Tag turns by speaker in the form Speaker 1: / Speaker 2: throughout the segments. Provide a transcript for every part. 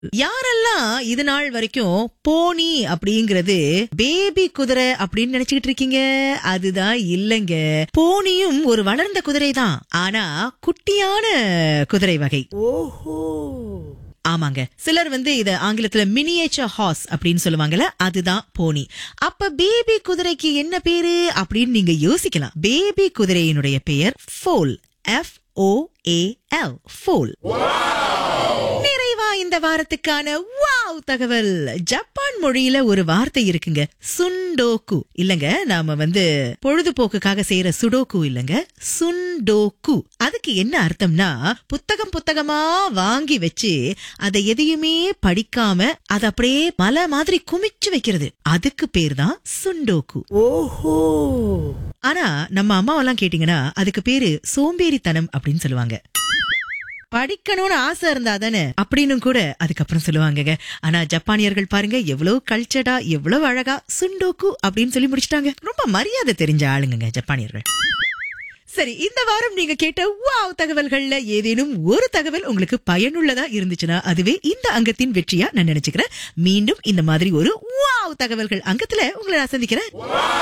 Speaker 1: யாரெல்லாம் இது நாள் வரைக்கும் போனி அப்படிங்கறது பேபி குதிரை அப்படின்னு நினைச்சுக்கிட்டு இருக்கீங்க அதுதான் இல்லங்க போனியும் ஒரு வளர்ந்த குதிரை தான் ஆனா குட்டியான குதிரை வகை ஆமாங்க சிலர் வந்து இத ஆங்கிலத்துல மினியேச்சர் ஹார்ஸ் அப்படின்னு சொல்லுவாங்கல்ல அதுதான் போனி அப்ப பேபி குதிரைக்கு என்ன பேரு அப்படின்னு நீங்க யோசிக்கலாம் பேபி குதிரையினுடைய பெயர் ஃபோல் எஃப் ஓ ஏ எல் ஃபோல் நிறைவா இந்த வாரத்துக்கான வாவ் தகவல் ஜப்பான் மொழியில ஒரு வார்த்தை இருக்குங்க சுண்டோக்கு இல்லங்க நாம வந்து பொழுதுபோக்குக்காக செய்யற சுடோக்கு இல்லங்க சுண்டோக்கு அதுக்கு என்ன அர்த்தம்னா புத்தகம் புத்தகமா வாங்கி வச்சு அதை எதையுமே படிக்காம அதை அப்படியே மலை மாதிரி குமிச்சு வைக்கிறது அதுக்கு பேர் தான் சுண்டோக்கு ஆனா நம்ம அம்மாவெல்லாம் கேட்டீங்கன்னா அதுக்கு பேரு சோம்பேறித்தனம் அப்படின்னு சொல்லுவாங்க படிக்கணும்னு ஆசை இருந்தா தானே அப்படின்னு கூட அதுக்கப்புறம் சொல்லுவாங்கங்க ஆனா ஜப்பானியர்கள் பாருங்க எவ்வளவு கல்ச்சர்டா எவ்வளவு அழகா சுண்டோக்கு அப்படின்னு சொல்லி முடிச்சிட்டாங்க ரொம்ப மரியாதை தெரிஞ்ச ஆளுங்க ஜப்பானியர்கள் சரி இந்த வாரம் நீங்க கேட்ட வாவ் தகவல்கள்ல ஏதேனும் ஒரு தகவல் உங்களுக்கு பயனுள்ளதா இருந்துச்சுன்னா அதுவே இந்த அங்கத்தின் வெற்றியா நான் நினைச்சுக்கிறேன் மீண்டும் இந்த மாதிரி ஒரு வாவ் தகவல்கள் அங்கத்துல உங்களை நான் சந்திக்கிறேன்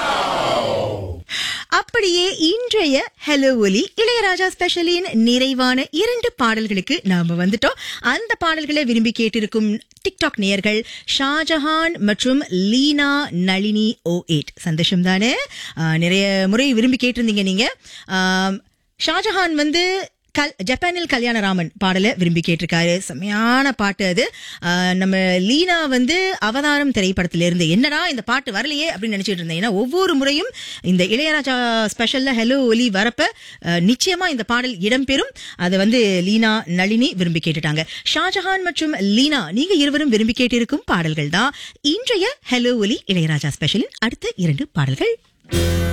Speaker 1: அப்படியே இன்றைய ஹலோ ஒலி இளையராஜா ஸ்பெஷலின் நிறைவான இரண்டு பாடல்களுக்கு நாம வந்துட்டோம் அந்த பாடல்களை விரும்பி கேட்டிருக்கும் டிக்டாக் நேயர்கள் ஷாஜஹான் மற்றும் லீனா நளினி ஓ எயிட் சந்தோஷம் தானே ஆஹ், நிறைய முறை விரும்பி கேட்டிருந்தீங்க நீங்க ஆம், ஷாஜஹான் வந்து கல் ஜப்பானில் கல்யாணராமன் பாடலை விரும்பி கேட்டிருக்காரு செம்மையான பாட்டு அது ஆஹ் நம்ம லீனா வந்து அவதாரம் திரைப்படத்துல இருந்து என்னடா இந்த பாட்டு வரலையே அப்படின்னு நினைச்சிட்டு இருந்தேன் ஏன்னா ஒவ்வொரு முறையும் இந்த இளையராஜா ஸ்பெஷல்ல ஹலோ ஒலி வரப்ப ஆஹ் நிச்சயமா இந்த பாடல் இடம்பெறும் அதை வந்து லீனா நளினி விரும்பி கேட்டுட்டாங்க ஷாஜஹான் மற்றும் லீனா நீங்க இருவரும் விரும்பி கேட்டிருக்கும் பாடல்கள் தான் இன்றைய ஹலோ ஒலி இளையராஜா ஸ்பெஷலின் அடுத்த இரண்டு பாடல்கள்